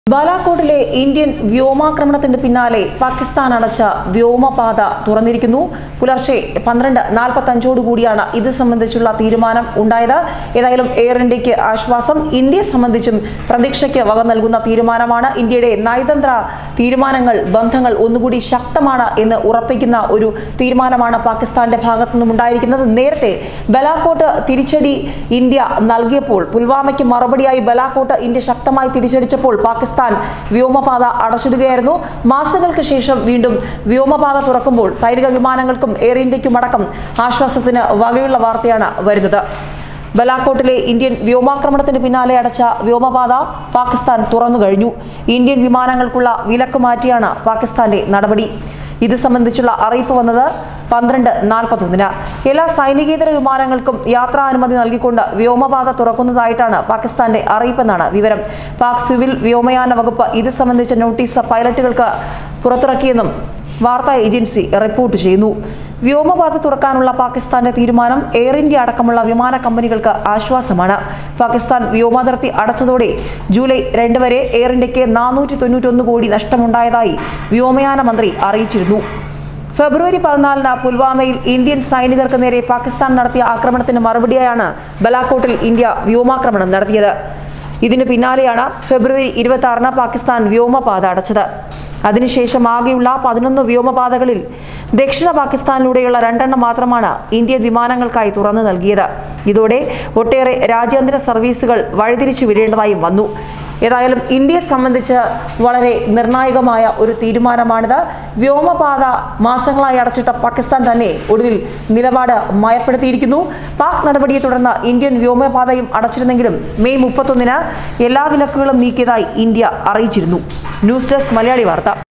ബാലാക്കോട്ടിലെ Indian വ്യോമാക്രമണത്തിന് പിന്നാലെ പാകിസ്ഥാൻ അടച്ച വ്യോമപാത തുറന്നിരിക്കുന്നു പുലർച്ചെ പന്ത്രണ്ട് നാൽപ്പത്തഞ്ചോടുകൂടിയാണ് ഇത് സംബന്ധിച്ചുള്ള തീരുമാനം ഉണ്ടായത് ഏതായാലും എയർ ഇന്ത്യക്ക് ആശ്വാസം ഇന്ത്യയെ സംബന്ധിച്ചും പ്രതീക്ഷയ്ക്ക് വക നൽകുന്ന തീരുമാനമാണ് ഇന്ത്യയുടെ നയതന്ത്ര തീരുമാനങ്ങൾ ബന്ധങ്ങൾ ഒന്നുകൂടി ശക്തമാണ് എന്ന് ഉറപ്പിക്കുന്ന ഒരു തീരുമാനമാണ് പാകിസ്ഥാന്റെ ഭാഗത്തു നിന്നും ഉണ്ടായിരിക്കുന്നത് നേരത്തെ ബലാക്കോട്ട് തിരിച്ചടി ഇന്ത്യ നൽകിയപ്പോൾ പുൽവാമയ്ക്ക് മറുപടിയായി ബലാക്കോട്ട് ഇന്ത്യ ശക്തമായി തിരിച്ചടിച്ചപ്പോൾ പാകിസ്ഥാൻ വ്യോമപാത അടച്ചിടുകയായിരുന്നു മാസങ്ങൾക്ക് ശേഷം വീണ്ടും വ്യോമപാത തുറക്കുമ്പോൾ സൈനിക വിമാനങ്ങൾക്കും എയർ ഇന്ത്യക്കും അടക്കം ആശ്വാസത്തിന് വകയുള്ള വാർത്തയാണ് വരുന്നത് ബലാക്കോട്ടിലെ ഇന്ത്യൻ വ്യോമാക്രമണത്തിന് പിന്നാലെ അടച്ച വ്യോമപാത പാകിസ്ഥാൻ തുറന്നു കഴിഞ്ഞു ഇന്ത്യൻ വിമാനങ്ങൾക്കുള്ള വിലക്ക് മാറ്റിയാണ് പാകിസ്ഥാന്റെ നടപടി ഇത് സംബന്ധിച്ചുള്ള അറിയിപ്പ് വന്നത് പന്ത്രണ്ട് നാൽപ്പത്തൊന്നിന് എല്ലാ സൈനികേതര വിമാനങ്ങൾക്കും യാത്രാ അനുമതി നൽകിക്കൊണ്ട് വ്യോമപാത തുറക്കുന്നതായിട്ടാണ് പാകിസ്ഥാന്റെ അറിയിപ്പെന്നാണ് വിവരം പാക് സിവിൽ വ്യോമയാന വകുപ്പ് ഇത് സംബന്ധിച്ച നോട്ടീസ് പൈലറ്റുകൾക്ക് പുറത്തിറക്കിയെന്നും വാർത്താ ഏജൻസി റിപ്പോർട്ട് ചെയ്യുന്നു വ്യോമപാത തുറക്കാനുള്ള പാകിസ്ഥാന്റെ തീരുമാനം എയർ ഇന്ത്യ അടക്കമുള്ള വിമാന കമ്പനികൾക്ക് ആശ്വാസമാണ് പാകിസ്ഥാൻ വ്യോമാതിർത്തി അടച്ചതോടെ ജൂലൈ രണ്ട് വരെ എയർ ഇന്ത്യക്ക് നാനൂറ്റി തൊണ്ണൂറ്റൊന്ന് കോടി നഷ്ടമുണ്ടായതായി വ്യോമയാന മന്ത്രി അറിയിച്ചിരുന്നു ഫെബ്രുവരി പതിനാലിന് പുൽവാമയിൽ ഇന്ത്യൻ സൈനികർക്ക് നേരെ പാകിസ്ഥാൻ നടത്തിയ ആക്രമണത്തിന് മറുപടിയായാണ് ബലാക്കോട്ടിൽ ഇന്ത്യ വ്യോമാക്രമണം നടത്തിയത് ഇതിനു പിന്നാലെയാണ് ഫെബ്രുവരി ഇരുപത്തി ആറിന് പാകിസ്ഥാൻ വ്യോമപാത അടച്ചത് അതിനുശേഷം ആകെയുള്ള പതിനൊന്ന് വ്യോമപാതകളിൽ ദക്ഷിണ പാകിസ്ഥാനിലൂടെയുള്ള രണ്ടെണ്ണം മാത്രമാണ് ഇന്ത്യൻ വിമാനങ്ങൾക്കായി തുറന്നു നൽകിയത് ഇതോടെ ഒട്ടേറെ രാജ്യാന്തര സർവീസുകൾ വഴിതിരിച്ചു വിടേണ്ടതായും വന്നു ഏതായാലും ഇന്ത്യയെ സംബന്ധിച്ച് വളരെ നിർണായകമായ ഒരു തീരുമാനമാണിത് വ്യോമപാത മാസങ്ങളായി അടച്ചിട്ട പാകിസ്ഥാൻ തന്നെ ഒടുവിൽ നിലപാട് മയപ്പെടുത്തിയിരിക്കുന്നു പാക് നടപടിയെ തുടർന്ന് ഇന്ത്യൻ വ്യോമപാതയും അടച്ചിരുന്നെങ്കിലും മെയ് മുപ്പത്തൊന്നിന് എല്ലാ വിലക്കുകളും നീക്കിയതായി ഇന്ത്യ അറിയിച്ചിരുന്നു ന്യൂസ് ഡെസ്ക് മലയാളി വാർത്ത